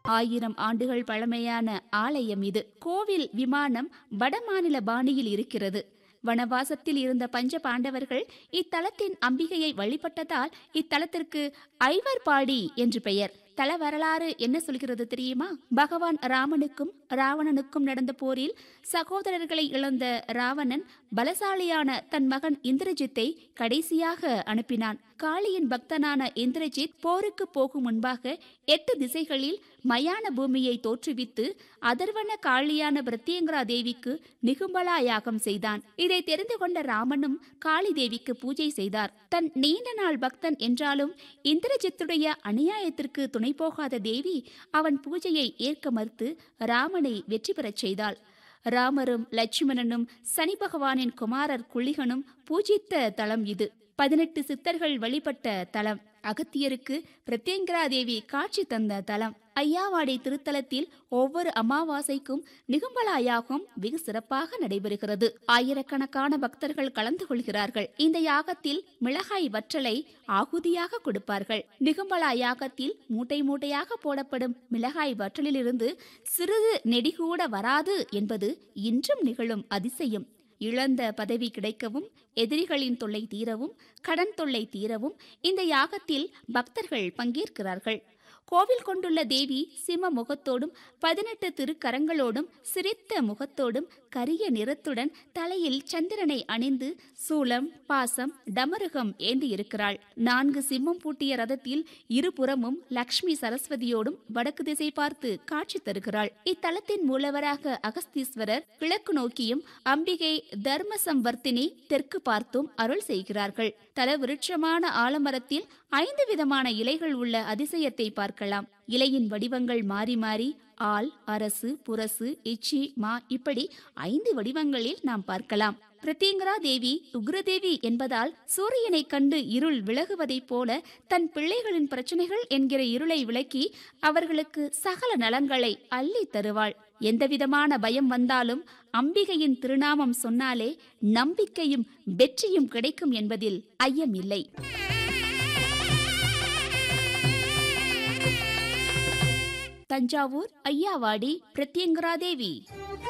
ஆயிரம் ஆண்டுகள் பழமையான ஆலயம் இது கோவில் விமானம் வடமாநில பாணியில் இருக்கிறது வனவாசத்தில் இருந்த பஞ்ச பாண்டவர்கள் இத்தலத்தின் அம்பிகையை வழிபட்டதால் இத்தலத்திற்கு ஐவர்பாடி என்று பெயர் தல வரலாறு என்ன சொல்கிறது தெரியுமா பகவான் ராமனுக்கும் ராவணனுக்கும் நடந்த போரில் சகோதரர்களை இழந்த ராவணன் பலசாலியான தன் மகன் இந்திரஜித்தை கடைசியாக அனுப்பினான் காளியின் பக்தனான இந்திரஜித் போருக்கு போகும் முன்பாக எட்டு திசைகளில் மயான பூமியை தோற்றுவித்து அதர்வன காளியான பிரத்யங்கரா தேவிக்கு நிகும்பலா யாகம் செய்தான் இதை தெரிந்து கொண்ட ராமனும் காளி தேவிக்கு பூஜை செய்தார் தன் நீண்ட நாள் பக்தன் என்றாலும் இந்திரஜித்துடைய அநியாயத்திற்கு துணை போகாத தேவி அவன் பூஜையை ஏற்க மறுத்து ராமனை வெற்றி பெறச் செய்தாள் ராமரும் லட்சுமணனும் சனி பகவானின் குமாரர் குளிகனும் பூஜித்த தலம் இது பதினெட்டு சித்தர்கள் வழிபட்ட தலம் அகத்தியருக்கு பிரத்யங்கரா தேவி காட்சி தந்த தலம் ஐயாவாடை திருத்தலத்தில் ஒவ்வொரு அமாவாசைக்கும் நிகும்பலா யாகம் வெகு சிறப்பாக நடைபெறுகிறது ஆயிரக்கணக்கான பக்தர்கள் கலந்து கொள்கிறார்கள் இந்த யாகத்தில் மிளகாய் வற்றலை ஆகுதியாக கொடுப்பார்கள் நிகும்பலா யாகத்தில் மூட்டை மூட்டையாக போடப்படும் மிளகாய் வற்றலிலிருந்து சிறிது நெடிகூட வராது என்பது இன்றும் நிகழும் அதிசயம் இழந்த பதவி கிடைக்கவும் எதிரிகளின் தொல்லை தீரவும் கடன் தொல்லை தீரவும் இந்த யாகத்தில் பக்தர்கள் பங்கேற்கிறார்கள் கோவில் கொண்டுள்ள தேவி சிம்ம முகத்தோடும் பதினெட்டு திருக்கரங்களோடும் சிரித்த முகத்தோடும் கரிய நிறத்துடன் தலையில் சந்திரனை அணிந்து சூலம் பாசம் டமருகம் ஏந்தி இருக்கிறாள் நான்கு சிம்மம் பூட்டிய ரதத்தில் இருபுறமும் லக்ஷ்மி சரஸ்வதியோடும் வடக்கு திசை பார்த்து காட்சி தருகிறாள் இத்தலத்தின் மூலவராக அகஸ்தீஸ்வரர் கிழக்கு நோக்கியும் அம்பிகை தர்ம சம்வர்த்தினி தெற்கு பார்த்தும் அருள் செய்கிறார்கள் தல விருட்சமான ஆலமரத்தில் ஐந்து விதமான இலைகள் உள்ள அதிசயத்தை பார்க்கலாம் இலையின் வடிவங்கள் மாறி மாறி ஆல் அரசு புரசு இச்சி மா இப்படி ஐந்து வடிவங்களில் நாம் பார்க்கலாம் பிரத்யங்கரா தேவி உக்ரதேவி என்பதால் சூரியனை கண்டு இருள் விலகுவதைப் போல தன் பிள்ளைகளின் பிரச்சனைகள் என்கிற இருளை விளக்கி அவர்களுக்கு சகல நலங்களை அள்ளி தருவாள் எந்தவிதமான பயம் வந்தாலும் அம்பிகையின் திருநாமம் சொன்னாலே நம்பிக்கையும் வெற்றியும் கிடைக்கும் என்பதில் ஐயமில்லை தஞ்சாவூர் ஐயாவாடி பிரத்யங்கரா தேவி